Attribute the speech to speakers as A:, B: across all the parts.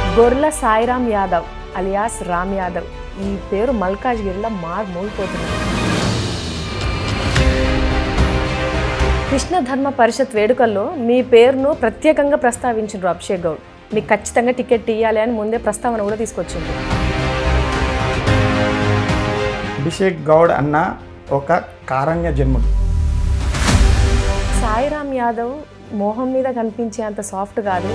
A: గొర్ల Sairam Yadav alias Ram Yadav ఈ పేరు మల్కాజ్గిరిలో మార్ మోగిపోతుంది కృష్ణ ధర్మ పరిషత్ వేడుకల్లో మీ పేరును ప్రత్యేకంగా ప్రస్తావించారు అభిషేక్ గౌడ్ మీకు ఖచ్చితంగా టికెట్ ఇవ్వాలి అని ముందే ప్రస్తావన కూడా తీసుకొచ్చింది
B: అభిషేక్ గౌడ్ అన్న ఒక కారణ్య జన్ముడు
A: సాయిరామ్ యాదవ్ మోహం మీద కనిపించే అంత సాఫ్ట్ కాదు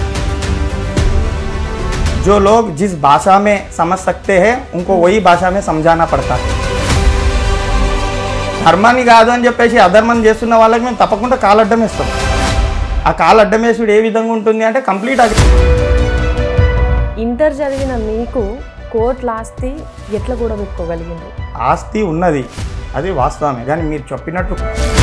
B: जो लोग जिस भाषा में समझ सकते हैं उनको वही भाषा में समझाना पड़ता है ధర్మాన్ని కాదు అని చెప్పేసి అధర్మం చేస్తున్న వాళ్ళకి మేము తప్పకుండా కాలు అడ్డం వేస్తాం ఆ కాలు అడ్డం వేసుడు ఏ విధంగా ఉంటుంది అంటే కంప్లీట్ అది
A: ఇంటర్ చదివిన మీకు కోట్ల ఆస్తి ఎట్లా కూడా పెట్టుకోగలిగిండ్రు
B: ఆస్తి ఉన్నది అది వాస్తవమే కానీ మీరు చెప్పినట్టు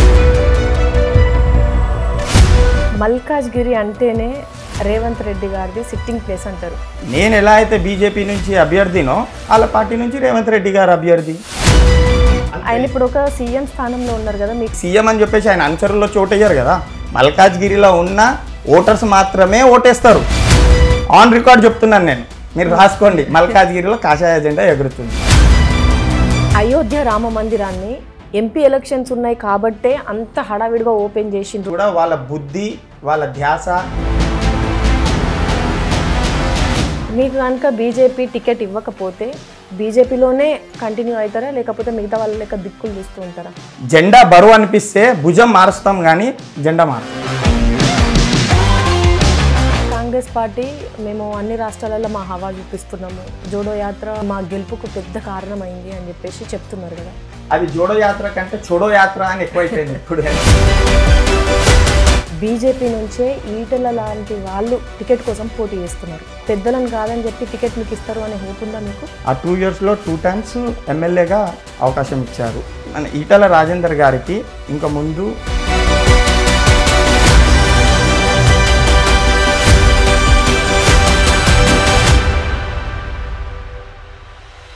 A: మల్కాజ్గిరి అంటేనే రేవంత్ రెడ్డి గారిది సిట్టింగ్ ప్లేస్ అంటారు
B: నేను ఎలా అయితే బీజేపీ నుంచి అభ్యర్థినో వాళ్ళ పార్టీ నుంచి రేవంత్ రెడ్డి గారు అభ్యర్థి
A: ఆయన ఇప్పుడు ఒక సీఎం స్థానంలో ఉన్నారు కదా మీకు
B: సీఎం అని చెప్పేసి ఆయన అనుచరుల్లో చోటయ్యారు కదా మల్కాజ్గిరిలో ఉన్న ఓటర్స్ మాత్రమే ఓటేస్తారు ఆన్ రికార్డ్ చెప్తున్నాను నేను మీరు రాసుకోండి మల్కాజ్గిరిలో కాషాయ జెండా ఎగురుతుంది
A: అయోధ్య రామ మందిరాన్ని ఎంపీ ఎలక్షన్స్ ఉన్నాయి కాబట్టే అంత హడావిడిగా ఓపెన్ చేసిండ్రు
B: కూడా వాళ్ళ బుద్ధి వాళ్ళ ధ్యాస
A: మీకు కనుక బీజేపీ టికెట్ ఇవ్వకపోతే బీజేపీలోనే కంటిన్యూ అవుతారా లేకపోతే మిగతా వాళ్ళ లెక్క దిక్కులు చూస్తూ ఉంటారా
B: జెండా బరువు అనిపిస్తే భుజం మారుస్తాం కానీ జెండా మారుస్తాం
A: కాంగ్రెస్ పార్టీ మేము అన్ని రాష్ట్రాలలో మా హవా చూపిస్తున్నాము జోడో యాత్ర మా గెలుపుకు పెద్ద కారణమైంది అని చెప్పేసి చెప్తున్నారు కదా
B: అది జోడో యాత్ర కంటే చోడో యాత్ర అని ఎక్కువైపోయింది ఇప్పుడు
A: బీజేపీ నుంచే ఈటెల లాంటి వాళ్ళు టికెట్ కోసం పోటీ చేస్తున్నారు పెద్దలను కాదని చెప్పి టికెట్ మీకు ఇస్తారు అనే హోప్ ఉందా మీకు
B: ఆ టూ ఇయర్స్లో టూ టైమ్స్ ఎమ్మెల్యేగా అవకాశం ఇచ్చారు మన ఈటల రాజేందర్ గారికి ఇంకా ముందు